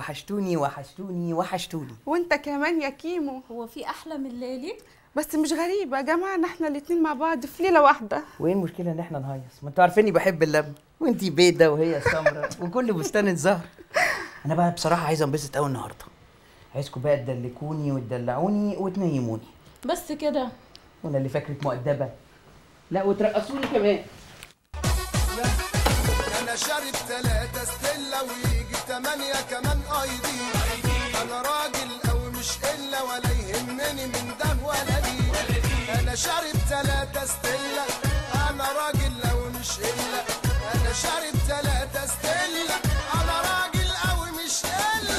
وحشتوني وحشتوني وحشتوني وانت كمان يا كيمو هو في احلى من ليلي بس مش غريبة يا جماعة ان احنا الاتنين مع بعض في ليلة واحدة وايه المشكله ان احنا نهيص ما انتوا عارفيني بحب اللم وانتي بيضه وهي سمرة وكل بستان زهر انا بقى بصراحه عايز انبسط قوي النهارده عايزكم بقى تدلكوني وتدلعوني وتنيموني بس كده وانا اللي فاكرك مؤدبه لا وترقصوني كمان انا شارب ثلاثة ستيلا ويجي تمانية كمان ايدي انا راجل او مش الا ولا يهمني من ده ولا دي انا شارب ثلاثة ستيلا انا راجل او مش الا انا شارب ثلاثة ستيلا انا راجل او مش الا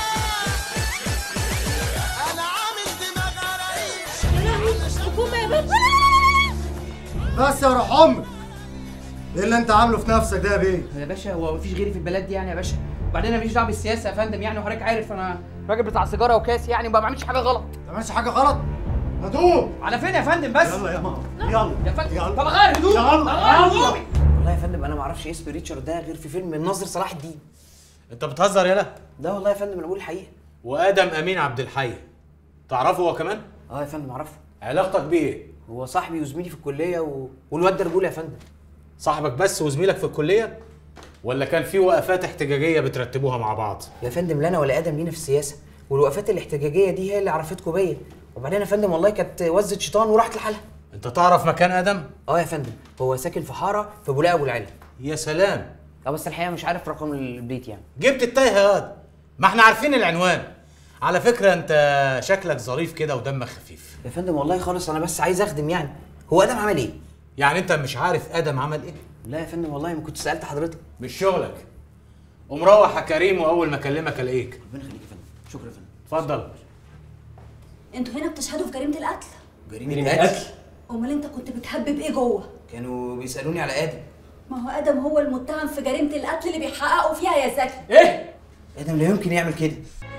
انا عامل دماغ عرايش حكومه يا بنت بس يا روح امك ايه اللي انت عامله في نفسك ده يا بيه يا باشا هو مفيش غيري في البلد دي يعني يا باشا وبعدين انا ماليش دعوه بالسياسه يا فندم يعني وحضرتك عارف انا راجل بتاع سيجاره وكاس يعني وما بعملش حاجه غلط ما تعملش حاجه غلط هتقوم على فين يا فندم بس يلا يا ماما يلا يا فندم يلا. طب غير هدومي يلا. طب غير هدومي والله يا فندم انا ما اعرفش اسم ريتشارد ده غير في فيلم الناظر صلاح الدين انت بتهزر يالا ده والله يا فندم انا بقول الحقيقه وادم امين عبد الحي تعرفه هو كمان اه يا فندم اعرفه علاقتك بيه ايه هو صاحبي وزميلي في الكليه و... والواد ده رجوله يا فندم صاحبك بس وزميلك في الكليه ولا كان في وقفات احتجاجيه بترتبوها مع بعض يا فندم لا انا ولا ادم لينا في السياسه والوقفات الاحتجاجيه دي هي اللي عرفتكم بيا وبعدين يا فندم والله كانت وزه شيطان وراحت لحالها انت تعرف مكان ادم اه يا فندم هو ساكن في حاره في بولاق ابو العلا يا سلام اه بس الحقيقه مش عارف رقم البيت يعني جبت التايه يا واد ما احنا عارفين العنوان على فكره انت شكلك ظريف كده ودمك خفيف يا فندم والله خالص انا بس عايز اخدم يعني هو ادم عمل ايه يعني انت مش عارف ادم عمل ايه لا يا فندم والله ما كنت سالت حضرتك مش شغلك قوم روح يا كريم واول ما اكلمك الاقيك ربنا يخليك يا فندم شكرا يا فندم اتفضل انتوا هنا بتشهدوا في جريمه القتل جريمه قتل امال انت كنت بتهبب ايه جوه كانوا بيسالوني على ادم ما هو ادم هو المتهم في جريمه القتل اللي بيحققوا فيها يا زكي ايه ادم لا يمكن يعمل كده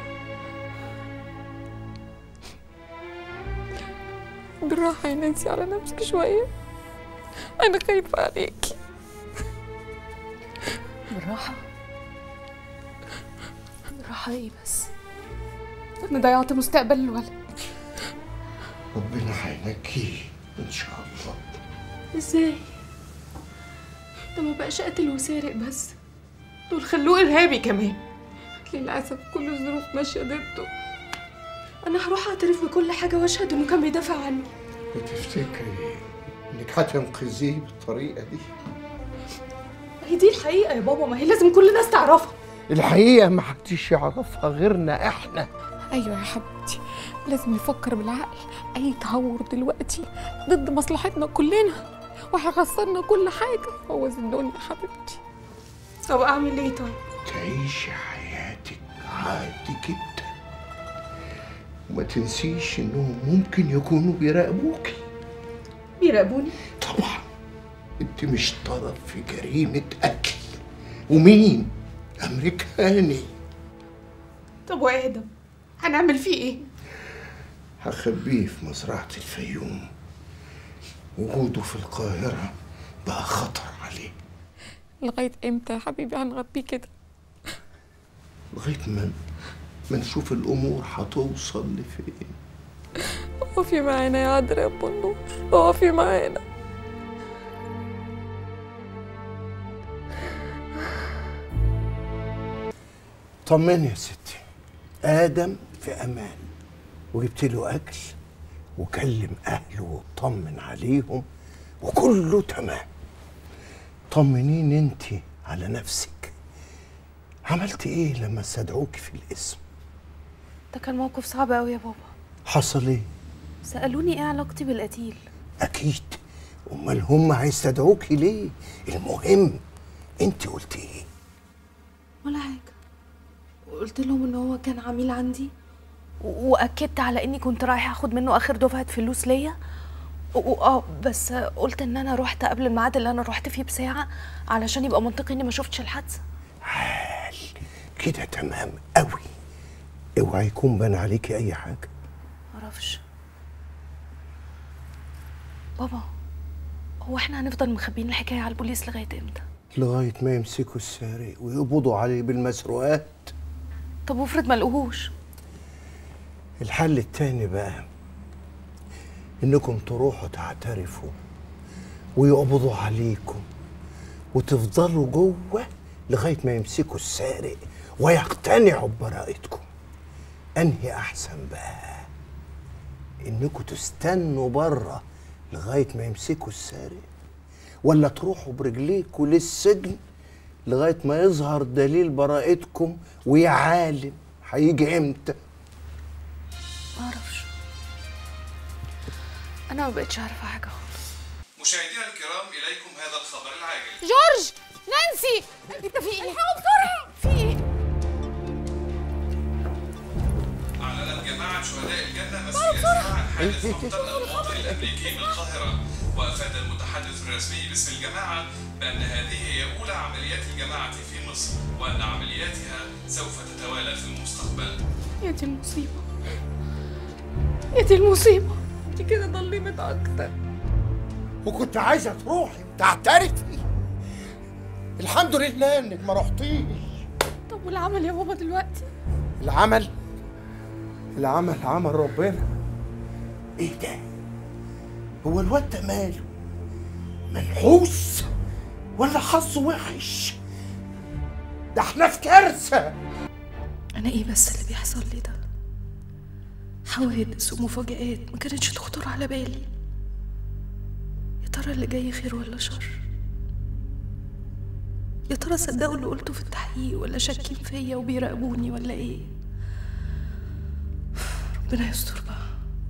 بالراحة يا نانسي على نفسك شوية أنا خايفة عليكي بالراحة بالراحة ايه بس أنا ضيعت مستقبل الولد ربنا هينجيه ان شاء الله ازاي ده ما بقاش قاتل وسارق بس دول خلوه إرهابي كمان للأسف كل الظروف ماشية ضده أنا هروح أعترف بكل حاجة وأشهد إنه كان بيدافع عني بتفتكري انك هتنقذيه بالطريقه دي هي دي الحقيقة يا بابا ما هي لازم كل الناس تعرفها الحقيقه ما حدش يعرفها غيرنا احنا أيوة يا حبيبتي لازم نفكر بالعقل أي تهور دلوقتي ضد مصلحتنا كلنا وهيخسرنا كل حاجة بوظ الدنيا يا حبيبتي طب أعمل إيه طيب؟ تعيشي حياتك عادي جدا وما تنسيش انهم ممكن يكونوا بيراقبوكي بيراقبوني طبعا انت مش طرف في جريمة قتل ومين امريكاني طب وآدم هنعمل فيه إيه؟ هخبيه في مزرعة الفيوم وجوده في القاهرة بقى خطر عليه لغاية إمتى يا حبيبي هنغبيه كده لغاية ما ما نشوف الأمور هتوصل لفين اقفي معانا يا عذرا يا ابو النور اقفي معانا طمني يا ستي آدم في أمان وجبت له أكل وكلم أهله وطمن عليهم وكله تمام طمنين انت على نفسك عملت ايه لما استدعوك في الاسم ده كان موقف صعب قوي يا بابا حصل ايه سألوني ايه علاقتي بالقتيل اكيد امال هم هيستدعوكي ليه المهم انت قلت ايه ولا حاجة وقلت لهم ان هو كان عميل عندي و- واكدت على اني كنت رايحة اخد منه اخر دفعة فلوس ليا و- و- اه بس قلت ان انا رحت قبل الميعاد اللي انا رحت فيه بساعة علشان يبقى منطقي اني ما شفتش الحادثة حال كده تمام قوي اوعى يكون بان عليكي اي حاجه معرفش بابا هو احنا هنفضل مخبيين الحكاية على البوليس لغاية امتى؟ لغايه ما يمسكوا السارق ويقبضوا عليه بالمسروقات طب وافرض ما لقوهوش الحل التاني بقى انكم تروحوا تعترفوا ويقبضوا عليكم وتفضلوا جوه لغايه ما يمسكوا السارق ويقتنعوا ببراءتكم انهي احسن بقى انكم تستنوا بره لغايه ما يمسكوا السارق ولا تروحوا برجليكوا للسجن لغايه ما يظهر دليل براءتكم ويا عالم هيجي امتى معرفش انا ما بقتش عارفه حاجه خالص مشاهدينا الكرام اليكم هذا الخبر العاجل جورج نانسي انت في ايه؟ الحقوا بسرعه في ايه؟ اعلنت جماعه شهداء الجنه مسؤوليتها عن حادث مقتل المواطن الامريكي بالقاهره وافاد المتحدث الرسمي باسم الجماعه بان هذه هي اولى عمليات الجماعه في مصر وان عملياتها سوف تتوالى في المستقبل يا دي المصيبه يا دي المصيبه دي كده ضلمت اكتر وكنت عايزه تروحي تعترفي الحمد لله انك ما رحتيش طب والعمل يا بابا دلوقتي العمل العمل عمل ربنا ايه ده هو الواد ده ماله منحوس ولا حظه وحش ده احنا في كارثه انا ايه بس اللي بيحصل لي ده حوادث ومفاجآت ما كانتش تخطر على بالي يا ترى اللي جاي خير ولا شر يا ترى صدقوا اللي قلته في التحقيق ولا شاكين فيا وبيراقبوني ولا ايه ربنا يستر بقى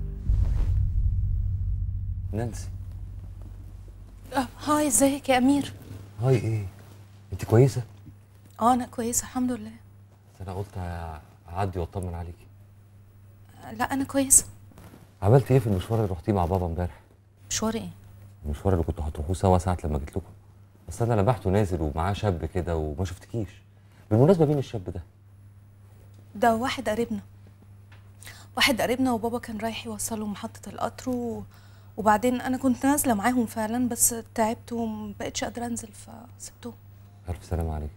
نانسي آه، هاي ازيك يا امير هاي ايه انت كويسه اه انا كويسه الحمد لله انا قلت اعدي واطمن عليكي آه، لا انا كويسه عملت ايه في المشوار اللي رحتيه مع بابا امبارح مشوار ايه المشوار اللي كنتوا هتروحوه سوا ساعه لما جيت لكم بس انا لمحته نازل ومعاه شاب كده وما شفتكيش بالمناسبه مين الشاب ده ده واحد قريبنا واحد قريبنا وبابا كان رايح يوصله محطة القطر و... وبعدين أنا كنت نازلة معاهم فعلا بس تعبت ومبقتش قادرة أنزل فسبتهم الف سلامه عليك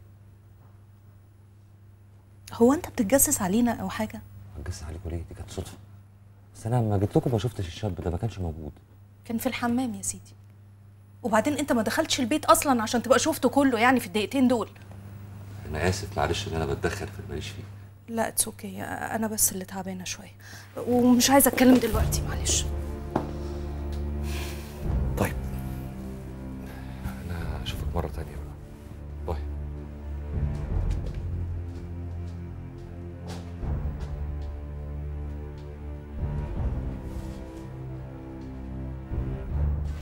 هو أنت بتتجسس علينا أو حاجة؟ هتجس عليكوا ليه دي كانت صدفه بس انا لما جيت لكم ما شفتش الشاب ده ما كانش موجود كان في الحمام يا سيدي وبعدين أنت ما دخلتش البيت أصلا عشان تبقى شفته كله يعني في الدقيقتين دول انا اسف معلش ان انا بتدخل في الماليش فيه لا اتس اوكي انا بس اللي تعبانه شويه ومش عايزه اتكلم دلوقتي معلش